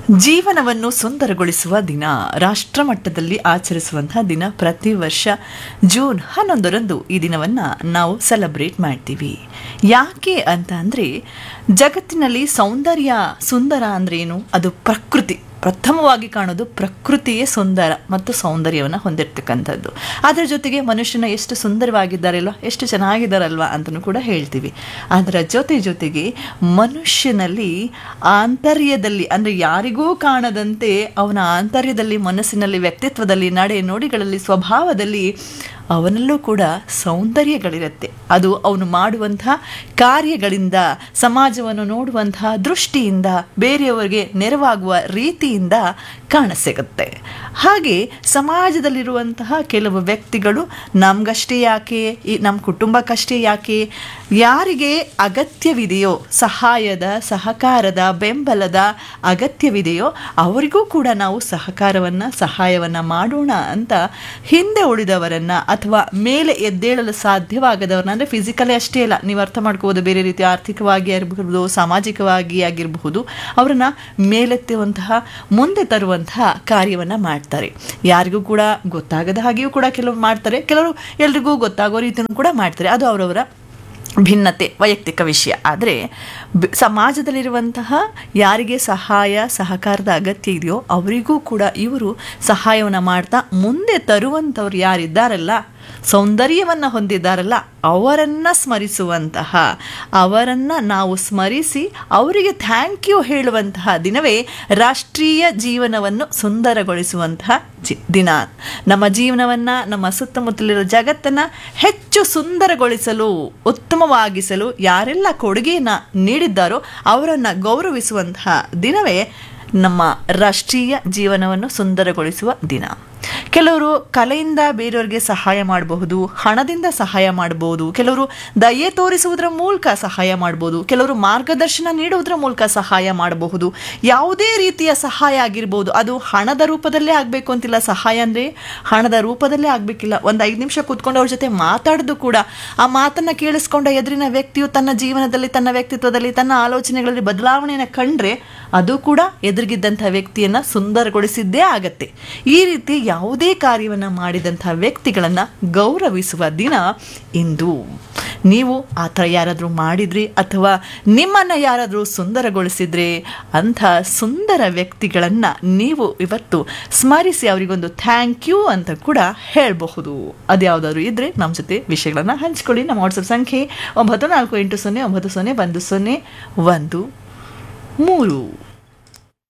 ಜೀವನವನ್ನು ಸುಂದರಗೊಳಿಸುವ ದಿನ ರಾಷ್ಟ್ರಮಟ್ಟದಲ್ಲಿ ಆಚರಿಸುವಂತಹ ದಿನ ಪ್ರತಿ ವರ್ಷ ಜೂನ್ ಹನ್ನೊಂದರಂದು ಈ ದಿನವನ್ನು ನಾವು ಸೆಲೆಬ್ರೇಟ್ ಮಾಡ್ತೀವಿ ಯಾಕೆ ಅಂತ ಅಂದರೆ ಜಗತ್ತಿನಲ್ಲಿ ಸೌಂದರ್ಯ ಸುಂದರ ಅಂದ್ರೆ ಏನು ಅದು ಪ್ರಕೃತಿ ಪ್ರಥಮವಾಗಿ ಕಾಣೋದು ಪ್ರಕೃತಿಯೇ ಸುಂದರ ಮತ್ತು ಸೌಂದರ್ಯವನ್ನು ಹೊಂದಿರತಕ್ಕಂಥದ್ದು ಅದರ ಜೊತೆಗೆ ಮನುಷ್ಯನ ಎಷ್ಟು ಸುಂದರವಾಗಿದ್ದಾರಲ್ವ ಎಷ್ಟು ಚೆನ್ನಾಗಿದ್ದಾರಲ್ವ ಅಂತಲೂ ಕೂಡ ಹೇಳ್ತೀವಿ ಅದರ ಜೊತೆ ಜೊತೆಗೆ ಮನುಷ್ಯನಲ್ಲಿ ಆಂತರ್ಯದಲ್ಲಿ ಅಂದರೆ ಯಾರಿಗೂ ಕಾಣದಂತೆ ಅವನ ಆಂತರ್ಯದಲ್ಲಿ ಮನಸ್ಸಿನಲ್ಲಿ ವ್ಯಕ್ತಿತ್ವದಲ್ಲಿ ನಡೆ ನುಡಿಗಳಲ್ಲಿ ಸ್ವಭಾವದಲ್ಲಿ ಅವನಲ್ಲೂ ಕೂಡ ಸೌಂದರ್ಯಗಳಿರುತ್ತೆ ಅದು ಅವನು ಮಾಡುವಂತಹ ಕಾರ್ಯಗಳಿಂದ ಸಮಾಜವನ್ನು ನೋಡುವಂತಹ ದೃಷ್ಟಿಯಿಂದ ಬೇರೆಯವರಿಗೆ ನೆರವಾಗುವ ರೀತಿಯಿಂದ ಕಾಣಸಿಗುತ್ತೆ ಹಾಗೆ ಸಮಾಜದಲ್ಲಿರುವಂತಹ ಕೆಲವು ವ್ಯಕ್ತಿಗಳು ನಮಗಷ್ಟೇ ಯಾಕೆ ಈ ನಮ್ಮ ಕುಟುಂಬಕ್ಕಷ್ಟೇ ಯಾಕೆ ಯಾರಿಗೆ ಅಗತ್ಯವಿದೆಯೋ ಸಹಾಯದ ಸಹಕಾರದ ಬೆಂಬಲದ ಅಗತ್ಯವಿದೆಯೋ ಅವರಿಗೂ ಕೂಡ ನಾವು ಸಹಕಾರವನ್ನು ಸಹಾಯವನ್ನು ಮಾಡೋಣ ಅಂತ ಹಿಂದೆ ಉಳಿದವರನ್ನು ಅಥವಾ ಮೇಲೆ ಎದ್ದೇಳಲು ಸಾಧ್ಯವಾಗದವ್ರನ್ನ ಅಂದರೆ ಫಿಸಿಕಲಿ ಅಷ್ಟೇ ಅಲ್ಲ ನೀವು ಅರ್ಥ ಮಾಡ್ಕೋಬೋದು ಬೇರೆ ರೀತಿ ಆರ್ಥಿಕವಾಗಿ ಆಗಿರಬಹುದು ಸಾಮಾಜಿಕವಾಗಿ ಆಗಿರಬಹುದು ಅವರನ್ನು ಮೇಲೆತ್ತುವಂತಹ ಮುಂದೆ ತರುವಂತಹ ಕಾರ್ಯವನ್ನು ಮಾಡ್ತಾರೆ ಯಾರಿಗೂ ಕೂಡ ಗೊತ್ತಾಗದ ಹಾಗೆಯೂ ಕೂಡ ಕೆಲವರು ಮಾಡ್ತಾರೆ ಕೆಲವರು ಎಲ್ರಿಗೂ ಗೊತ್ತಾಗೋ ರೀತಿಯೂ ಕೂಡ ಮಾಡ್ತಾರೆ ಅದು ಅವರವರ ಭಿನ್ನತೆ ವೈಯಕ್ತಿಕ ವಿಷಯ ಆದರೆ ಸಮಾಜದಲ್ಲಿರುವಂತಹ ಯಾರಿಗೆ ಸಹಾಯ ಸಹಕಾರದ ಅಗತ್ಯ ಇದೆಯೋ ಅವರಿಗೂ ಕೂಡ ಇವರು ಸಹಾಯವನ್ನು ಮಾಡ್ತಾ ಮುಂದೆ ತರುವಂಥವ್ರು ಯಾರಿದ್ದಾರಲ್ಲ ಸೌಂದರ್ಯವನ್ನು ಹೊಂದಿದ್ದಾರಲ್ಲ ಅವರನ್ನು ಸ್ಮರಿಸುವಂತಹ ಅವರನ್ನು ನಾವು ಸ್ಮರಿಸಿ ಅವರಿಗೆ ಥ್ಯಾಂಕ್ ಯು ಹೇಳುವಂತಹ ದಿನವೇ ರಾಷ್ಟ್ರೀಯ ಜೀವನವನ್ನು ಸುಂದರಗೊಳಿಸುವಂತಹ ಜಿ ದಿನ ನಮ್ಮ ಜೀವನವನ್ನು ನಮ್ಮ ಸುತ್ತಮುತ್ತಲಿರೋ ಜಗತ್ತನ್ನು ಹೆಚ್ಚು ಸುಂದರಗೊಳಿಸಲು ಉತ್ತಮವಾಗಿಸಲು ಯಾರೆಲ್ಲ ಕೊಡುಗೆಯನ್ನು ನೀಡಿದ್ದಾರೋ ಅವರನ್ನು ಗೌರವಿಸುವಂತಹ ದಿನವೇ ನಮ್ಮ ರಾಷ್ಟ್ರೀಯ ಜೀವನವನ್ನು ಸುಂದರಗೊಳಿಸುವ ದಿನ ಕೆಲವರು ಕಲೆಯಿಂದ ಬೇರೆಯವರಿಗೆ ಸಹಾಯ ಮಾಡಬಹುದು ಹಣದಿಂದ ಸಹಾಯ ಮಾಡಬಹುದು ಕೆಲವರು ದಯೆ ತೋರಿಸುವುದರ ಮೂಲಕ ಸಹಾಯ ಮಾಡಬಹುದು ಕೆಲವರು ಮಾರ್ಗದರ್ಶನ ನೀಡುವುದರ ಮೂಲಕ ಸಹಾಯ ಮಾಡಬಹುದು ಯಾವುದೇ ರೀತಿಯ ಸಹಾಯ ಆಗಿರ್ಬೋದು ಅದು ಹಣದ ರೂಪದಲ್ಲೇ ಆಗಬೇಕು ಅಂತಿಲ್ಲ ಸಹಾಯ ಅಂದರೆ ಹಣದ ರೂಪದಲ್ಲೇ ಆಗಬೇಕಿಲ್ಲ ಒಂದು ಐದು ನಿಮಿಷ ಕೂತ್ಕೊಂಡು ಅವ್ರ ಜೊತೆ ಮಾತಾಡೋದು ಕೂಡ ಆ ಮಾತನ್ನು ಕೇಳಿಸ್ಕೊಂಡ ಎದುರಿನ ವ್ಯಕ್ತಿಯು ತನ್ನ ಜೀವನದಲ್ಲಿ ತನ್ನ ವ್ಯಕ್ತಿತ್ವದಲ್ಲಿ ತನ್ನ ಆಲೋಚನೆಗಳಲ್ಲಿ ಬದಲಾವಣೆಯನ್ನು ಕಂಡ್ರೆ ಅದು ಕೂಡ ಎದುರಿಗಿದ್ದಂಥ ವ್ಯಕ್ತಿಯನ್ನು ಸುಂದರಗೊಳಿಸಿದ್ದೇ ಆಗತ್ತೆ ಈ ರೀತಿ ಯಾವುದೇ ಕಾರ್ಯವನ್ನು ಮಾಡಿದಂಥ ವ್ಯಕ್ತಿಗಳನ್ನು ಗೌರವಿಸುವ ದಿನ ಇಂದು ನೀವು ಆ ಥರ ಯಾರಾದರೂ ಮಾಡಿದ್ರಿ ಅಥವಾ ನಿಮ್ಮನ್ನು ಯಾರಾದರೂ ಸುಂದರಗೊಳಿಸಿದ್ರೆ ಅಂಥ ಸುಂದರ ವ್ಯಕ್ತಿಗಳನ್ನು ನೀವು ಇವತ್ತು ಸ್ಮರಿಸಿ ಅವರಿಗೊಂದು ಥ್ಯಾಂಕ್ ಯು ಅಂತ ಕೂಡ ಹೇಳಬಹುದು ಅದ್ಯಾವುದಾದ್ರು ಇದ್ದರೆ ನಮ್ಮ ಜೊತೆ ವಿಷಯಗಳನ್ನು ಹಂಚ್ಕೊಳ್ಳಿ ನಮ್ಮ ವಾಟ್ಸಪ್ ಸಂಖ್ಯೆ ಒಂಬತ್ತು ನಾಲ್ಕು ಎಂಟು ಸೊನ್ನೆ ಒಂಬತ್ತು ಸೊನ್ನೆ ಒಂದು ಸೊನ್ನೆ ಒಂದು ಮೂರು